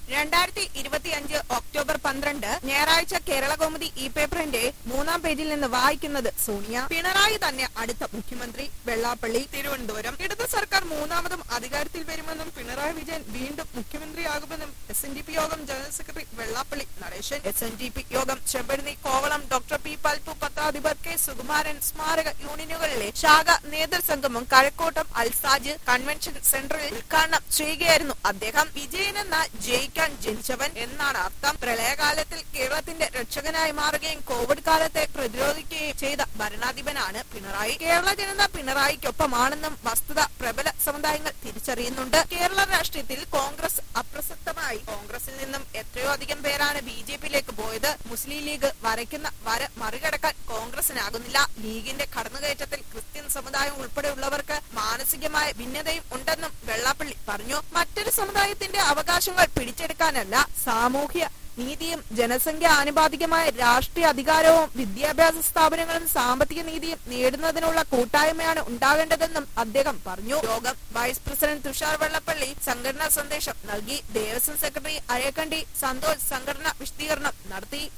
രണ്ടായിരത്തി ഇരുപത്തിയഞ്ച് ഒക്ടോബർ പന്ത്രണ്ട് ഞായറാഴ്ച കേരള കൗമുദി ഇ പേപ്പറിന്റെ മൂന്നാം പേജിൽ നിന്ന് വായിക്കുന്നത് സോണിയ പിണറായി തന്നെ അടുത്ത മുഖ്യമന്ത്രി വെള്ളാപ്പള്ളി തിരുവനന്തപുരം ഇടത് സർക്കാർ മൂന്നാമതും അധികാരത്തിൽ വരുമെന്നും പിണറായി വിജയൻ വീണ്ടും മുഖ്യമന്ത്രിയാകുമെന്നും എസ് എൻ ഡി പി യോഗം general secretary Vellappally Natesan S N D P യോഗം ചെമ്പഴന്നി കോവളം ഡോക്ടർ പി പൽപ്പു പത്രാധിപർ കെ സുകുമാരൻ സ്മാരക യൂണിയനുകളിലെ ശാഖ നേതൃസംഗമം കഴക്കൂട്ടം അൽസാജ് കൺവെൻഷൻ സെന്ററിൽ ഉദ്ഘാടനം ചെയ്യുകയായിരുന്നു അദ്ദേഹം വിജയൻ എന്ന ജയിക്കാൻ ജനിച്ചവൻ എന്നാണ് അർത്ഥം പ്രളയകാലത്തിൽ കേരളത്തിന്റെ രക്ഷകനായി മാറുകയും കോവിഡ് കാലത്തെ പ്രതിരോധിക്കുകയും ചെയ്ത ഭരണാധിപനാണ് പിണറായി കേരള ജനത പിണറായിക്കൊപ്പമാണെന്നും വസ്തുത പ്രബല സമുദായങ്ങൾ തിരിച്ചറിയുന്നുണ്ട് കേരള രാഷ്ട്രീയത്തിൽ കോൺഗ്രസ് അപ്രസക്തമായി കോൺഗ്രസിൽ നിന്നും എത്രയോ അധികം പേരാണ് ബി ജെ പിയിലേക്ക് പോയത് മുസ്ലിം ലീഗ് വരയ്ക്കുന്ന വര മറികടക്കാൻ കോൺഗ്രസിനാകുന്നില്ല ലീഗിന്റെ കടന്നുകയറ്റത്തിൽ ക്രിസ്ത്യൻ സമുദായം ഉൾപ്പെടെയുള്ളവർക്ക് മാനസികമായ ഭിന്നതയും ഉണ്ടെന്നും വെള്ളാപ്പള്ളി പറഞ്ഞു മറ്റൊരു സമുദായത്തിന്റെ അവകാശങ്ങൾ പിടിച്ചെടുക്കാനല്ല സാമൂഹ്യ നീതിയും ജനസംഖ്യ ആനുപാതികമായ രാഷ്ട്രീയ അധികാരവും വിദ്യാഭ്യാസ സ്ഥാപനങ്ങളും സാമ്പത്തിക നീതിയും നേടുന്നതിനുള്ള കൂട്ടായ്മയാണ് ഉണ്ടാകേണ്ടതെന്നും അദ്ദേഹം പറഞ്ഞു യോഗം വൈസ് പ്രസിഡന്റ് തുഷാർ വെള്ളപ്പള്ളി സംഘടനാ സന്ദേശം നൽകി ദേവസ്വം സെക്രട്ടറി അഴക്കണ്ടി സന്തോഷ് സംഘടന വിശദീകരണം നടത്തി